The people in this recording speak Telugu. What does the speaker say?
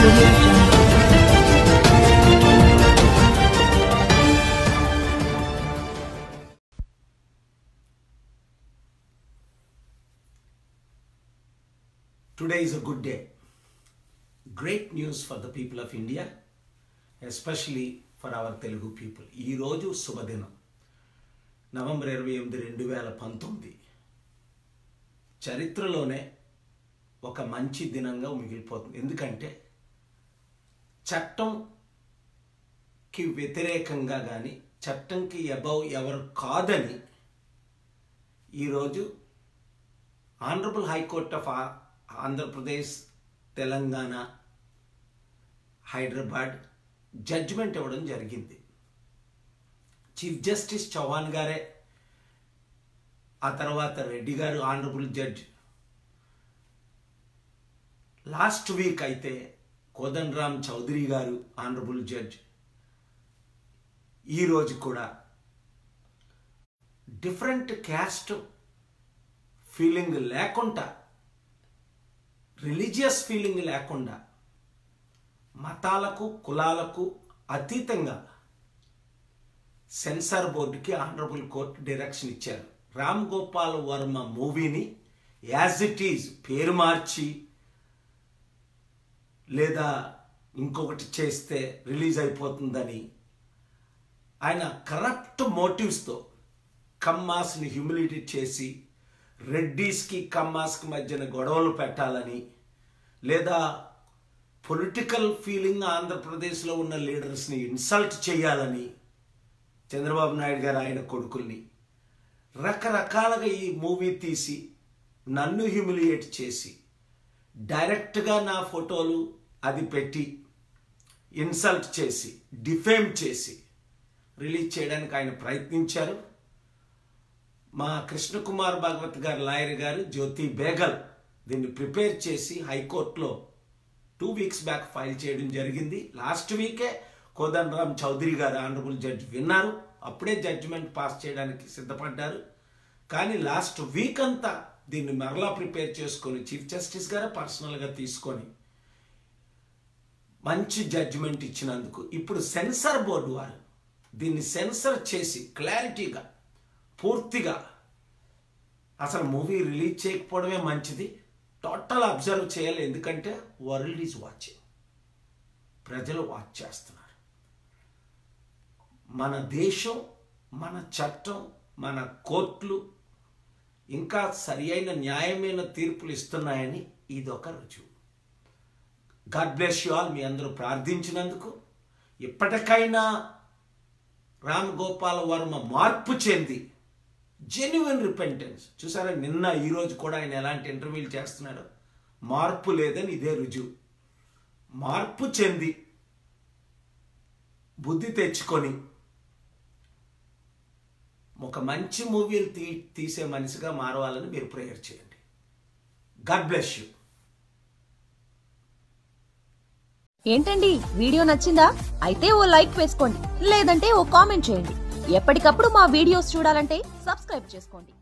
Audio Jungle. Today is a good day. Great news for the people of India, especially for our Telugu people. ఈ రోజు శుభదినం నవంబర్ ఇరవై ఎనిమిది రెండు వేల పంతొమ్మిది చరిత్రలోనే ఒక మంచి దినంగా మిగిలిపోతుంది ఎందుకంటే చట్టంకి వ్యతిరేకంగా కానీ చట్టంకి అబౌవ్ ఎవరు కాదని ఈరోజు ఆనరబుల్ హైకోర్ట్ ఆఫ్ ఆ- ఆంధ్రప్రదేశ్ తెలంగాణ హైదరాబాద్ జడ్జిమెంట్ ఇవ్వడం జరిగింది చీఫ్ జస్టిస్ చౌహాన్ గారే ఆ తర్వాత రెడ్డి గారు ఆనరబుల్ జడ్జ్ లాస్ట్ వీక్ అయితే కోదన్ రామ్ చౌదరి గారు ఆనరబుల్ జడ్జ్ ఈరోజు కూడా డిఫరెంట్ క్యాస్ట్ ఫీలింగ్ లేకుండా రిలీజియస్ ఫీలింగ్ లేకుండా మతాలకు కులాలకు అతీతంగా సెన్సార్ బోర్డుకి ఆనరబుల్ కోర్టు డైరెక్షన్ ఇచ్చారు రామ్ గోపాల్ వర్మ మూవీని యాజ్ ఇట్ ఈజ్ పేరు మార్చి లేదా ఇంకొకటి చేస్తే రిలీజ్ అయిపోతుందని ఆయన కరప్ట్ మోటివ్స్తో కమ్మాస్ని హ్యూమిలిటీ చేసి రెడ్డీస్కి కమ్మాస్కి మధ్యన గొడవలు పెట్టాలని లేదా పొలిటికల్ ఫీలింగ్ ఆంధ్రప్రదేశ్లో ఉన్న లీడర్స్ని ఇన్సల్ట్ చేయాలని చంద్రబాబు నాయుడు గారు ఆయన కొడుకుల్ని రకరకాలుగా ఈ మూవీ తీసి నన్ను హ్యూమిలియేట్ చేసి డైరెక్ట్గా నా ఫోటోలు అది పెట్టి ఇన్సల్ట్ చేసి డిఫేమ్ చేసి రిలీజ్ చేయడానికి ఆయన ప్రయత్నించారు మా కృష్ణకుమార్ భాగవత్ గారు లాయర్ గారు జ్యోతి బేగల్ దీన్ని ప్రిపేర్ చేసి హైకోర్టులో టూ వీక్స్ బ్యాక్ ఫైల్ చేయడం జరిగింది లాస్ట్ వీకే కోదన్ రామ్ చౌదరి గారు ఆనరబుల్ జడ్జ్ విన్నారు అప్పుడే జడ్జిమెంట్ పాస్ చేయడానికి సిద్ధపడ్డారు కానీ లాస్ట్ వీక్ అంతా దీన్ని మరలా ప్రిపేర్ చేసుకొని చీఫ్ జస్టిస్ గారే పర్సనల్గా తీసుకొని మంచి జడ్జిమెంట్ ఇచ్చినందుకు ఇప్పుడు సెన్సార్ బోర్డు వారు దీన్ని సెన్సర్ చేసి క్లారిటీగా పూర్తిగా అసలు మూవీ రిలీజ్ చేయకపోవడమే మంచిది టోటల్ అబ్జర్వ్ చేయాలి ఎందుకంటే వరల్డ్ ఈజ్ వాచింగ్ ప్రజలు వాచ్ చేస్తున్నారు మన దేశం మన చట్టం మన కోర్టులు ఇంకా సరి అయిన న్యాయమైన తీర్పులు ఇస్తున్నాయని ఇదొక రుజువు గాడ్ బ్లెస్ యు ఆల్ మీ అందరూ ప్రార్థించినందుకు ఇప్పటికైనా రామ్ గోపాల్ వర్మ మార్పు చెంది జెన్యున్ రిపెంటెన్స్ చూసారా నిన్న ఈరోజు కూడా ఆయన ఎలాంటి ఇంటర్వ్యూలు చేస్తున్నాడు మార్పు లేదని ఇదే రుజువు మార్పు చెంది బుద్ధి తెచ్చుకొని ఒక మంచి మూవీలు తీ తీసే మనిషిగా మారవాలని మీరు ప్రేయర్ చేయండి గాడ్ బ్లెస్ యూ ఏంటండి వీడియో నచ్చిందా అయితే ఓ లైక్ వేసుకోండి లేదంటే ఓ కామెంట్ చేయండి ఎప్పటికప్పుడు మా వీడియోస్ చూడాలంటే సబ్స్క్రైబ్ చేసుకోండి